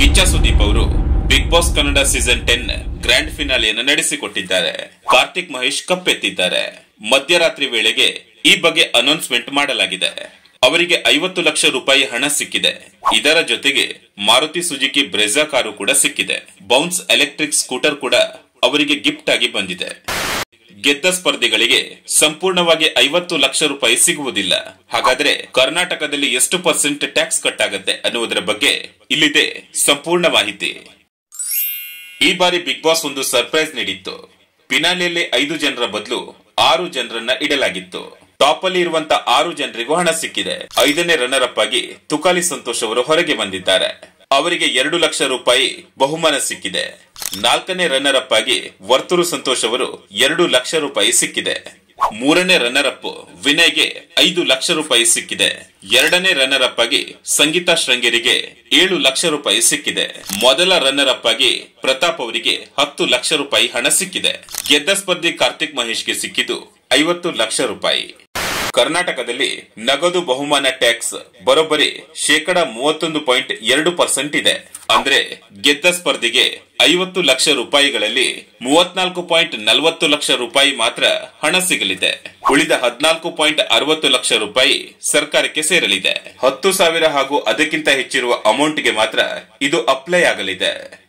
ಕಿಚ್ಚ ಸುದೀಪ್ ಅವರು Big Boss Kannada season ten grand ಫಿನಾಲೆಯನ್ನು ನಡೆಸಿಕೊಟ್ಟಿದ್ದಾರೆ ಕಾರ್ತಿಕ್ ಮಹೇಶ್ ಕಪ್ಪೆತ್ತಿದ್ದಾರೆ ಮಧ್ಯರಾತ್ರಿ ವೇಳೆಗೆ ಈ ಬಗ್ಗೆ ಅನೌನ್ಸ್ಮೆಂಟ್ ಮಾಡಲಾಗಿದೆ ಅವರಿಗೆ ಐವತ್ತು ಲಕ್ಷ ರೂಪಾಯಿ ಹಣ ಸಿಕ್ಕಿದೆ ಇದರ ಜೊತೆಗೆ ಮಾರುತಿ ಸುಜುಕಿ ಬ್ರೆಜಾ ಕಾರು ಕೂಡ ಸಿಕ್ಕಿದೆ ಬೌನ್ಸ್ ಎಲೆಕ್ಟ್ರಿಕ್ ಸ್ಕೂಟರ್ ಕೂಡ ಅವರಿಗೆ ಗಿಫ್ಟ್ ಆಗಿ ಬಂದಿದೆ ಗೆದ್ದ ಸ್ಪರ್ಧಿಗಳಿಗೆ ಸಂಪೂರ್ಣವಾಗಿ ಐವತ್ತು ಲಕ್ಷ ರೂಪಾಯಿ ಸಿಗುವುದಿಲ್ಲ ಹಾಗಾದ್ರೆ ಕರ್ನಾಟಕದಲ್ಲಿ ಎಷ್ಟು ಪರ್ಸೆಂಟ್ ಟ್ಯಾಕ್ಸ್ ಕಟ್ ಆಗುತ್ತೆ ಅನ್ನುವುದರ ಬಗ್ಗೆ ಇಲ್ಲಿದೆ ಸಂಪೂರ್ಣ ಮಾಹಿತಿ ಈ ಬಾರಿ ಬಿಗ್ ಬಾಸ್ ಒಂದು ಸರ್ಪ್ರೈಸ್ ನೀಡಿತ್ತು ಪಿನಾಲೆಯಲ್ಲಿ ಐದು ಜನರ ಬದಲು ಆರು ಜನರನ್ನ ಇಡಲಾಗಿತ್ತು ಟಾಪ್ ಅಲ್ಲಿ ಇರುವಂತ ಆರು ಜನರಿಗೂ ಹಣ ಸಿಕ್ಕಿದೆ ಐದನೇ ರನ್ನರ್ ಅಪ್ ಆಗಿ ತುಕಾಲಿ ಸಂತೋಷ್ ಅವರು ಹೊರಗೆ ಬಂದಿದ್ದಾರೆ ಅವರಿಗೆ ಎರಡು ಲಕ್ಷ ರೂಪಾಯಿ ಬಹುಮಾನ ಸಿಕ್ಕಿದೆ ನಾಲ್ಕನೇ ರನ್ನರ್ ಅಪ್ ಆಗಿ ವರ್ತೂರು ಸಂತೋಷ್ ಅವರು ಎರಡು ಲಕ್ಷ ರೂಪಾಯಿ ಸಿಕ್ಕಿದೆ ಮೂರನೇ ರನ್ನರ್ ಅಪ್ ವಿನಯ್ಗೆ ಐದು ಲಕ್ಷ ರೂಪಾಯಿ ಸಿಕ್ಕಿದೆ ಎರಡನೇ ರನ್ನರ್ ಅಪ್ ಆಗಿ ಸಂಗೀತಾ ಶೃಂಗೇರಿಗೆ ಏಳು ಲಕ್ಷ ರೂಪಾಯಿ ಸಿಕ್ಕಿದೆ ಮೊದಲ ರನ್ನರ್ ಅಪ್ ಆಗಿ ಪ್ರತಾಪ್ ಅವರಿಗೆ ಹತ್ತು ಲಕ್ಷ ರೂಪಾಯಿ ಹಣ ಸಿಕ್ಕಿದೆ ಗೆದ್ದ ಸ್ಪರ್ಧಿ ಕಾರ್ತಿಕ್ ಮಹೇಶ್ಗೆ ಸಿಕ್ಕಿದ್ದು ಐವತ್ತು ಲಕ್ಷ ರೂಪಾಯಿ ಕರ್ನಾಟಕದಲ್ಲಿ ನಗದು ಬಹುಮಾನ ಟ್ಯಾಕ್ಸ್ ಬರೋಬ್ಬರಿ ಶೇಕಡ ಮೂವತ್ತೊಂದು ಪಾಯಿಂಟ್ ಎರಡು ಪರ್ಸೆಂಟ್ ಇದೆ ಅಂದ್ರೆ ಗೆದ್ದ ಸ್ಪರ್ಧಿಗೆ ಐವತ್ತು ಲಕ್ಷ ರೂಪಾಯಿಗಳಲ್ಲಿ ಮೂವತ್ನಾಲ್ಕು ಪಾಯಿಂಟ್ ನಲವತ್ತು ಲಕ್ಷ ರೂಪಾಯಿ ಮಾತ್ರ ಹಣ ಸಿಗಲಿದೆ ಉಳಿದ ಹದಿನಾಲ್ಕು ಪಾಯಿಂಟ್ ಅರವತ್ತು ಲಕ್ಷ ರೂಪಾಯಿ ಸರ್ಕಾರಕ್ಕೆ ಸೇರಲಿದೆ ಹತ್ತು ಸಾವಿರ ಹಾಗೂ ಅದಕ್ಕಿಂತ ಹೆಚ್ಚಿರುವ ಅಮೌಂಟ್ಗೆ ಮಾತ್ರ ಇದು ಅಪ್ಲೈ ಆಗಲಿದೆ